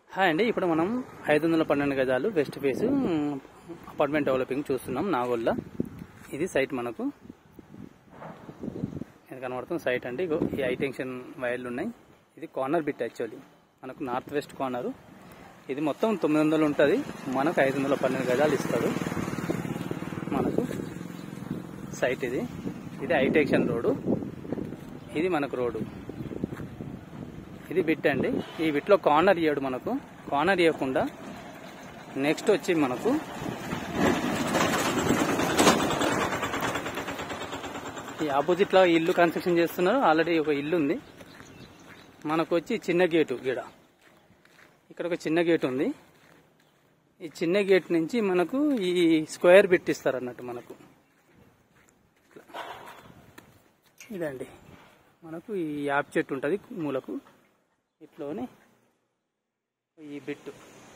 hi అండి ఇప్పుడు మనం ఐదు వందల పన్నెండు గజాలు వెస్ట్ ఫేస్ అపార్ట్మెంట్ డెవలపింగ్ చూస్తున్నాం నాగోల్లో ఇది సైట్ మనకు ఇది కనబడుతుంది సైట్ అండి ఇగో ఈ హై టెన్షన్ వైర్లు ఉన్నాయి ఇది కార్నర్ బిట్ యాక్చువల్లీ మనకు నార్త్ వెస్ట్ కార్నరు ఇది మొత్తం తొమ్మిది వందలు ఉంటుంది మనకు ఐదు వందల పన్నెండు గజాలు ఇస్తాడు మనకు సైట్ ఇది ఇది హై టెన్షన్ రోడ్డు ఇది మనకు రోడ్డు ఇది బిట్ అండి ఈ బిట్లో కార్నర్ ఇవ్వడు మనకు కార్నర్ ఇవ్వకుండా నెక్స్ట్ వచ్చి మనకు ఈ ఆపోజిట్ లో ఇల్లు కన్స్ట్రక్షన్ చేస్తున్నారు ఆల్రెడీ ఒక ఇల్లు ఉంది మనకు వచ్చి చిన్న గేటు గీడ ఇక్కడ ఒక చిన్న గేట్ ఉంది ఈ చిన్న గేట్ నుంచి మనకు ఈ స్క్వేర్ బిట్ ఇస్తారు అన్నట్టు మనకు ఇదండి మనకు ఈ యాప్ చెట్టు ఉంటుంది మూలకు ఇట్లోనే ఈ బిట్టు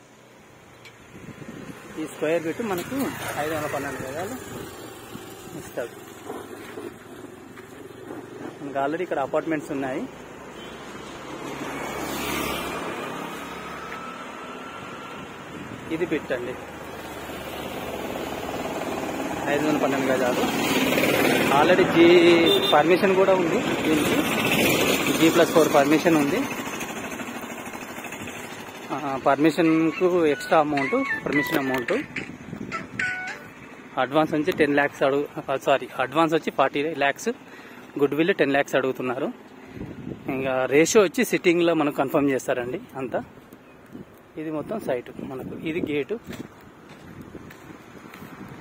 ఈ స్క్వేర్ బిట్టు మనకు ఐదు వందల పన్నెండు గజాలు ఇస్తాడు మనకు ఆల్రెడీ ఇక్కడ అపార్ట్మెంట్స్ ఉన్నాయి ఇది బిట్ అండి ఐదు వందల పన్నెండు గజాలు ఆల్రెడీ జీ పర్మిషన్ కూడా ఉంది దీనికి జీ ప్లస్ ఫోర్ పర్మిషన్ ఉంది పర్మిషన్కు extra amount permission amount advance వచ్చి టెన్ ల్యాక్స్ అడుగు సారీ అడ్వాన్స్ వచ్చి forty lakhs good will ten lakhs అడుగుతున్నారు ఇంకా రేషియో వచ్చి సిట్టింగ్లో మనకు కన్ఫర్మ్ చేస్తారండి అంతా ఇది మొత్తం సైట్ మనకు ఇది గేటు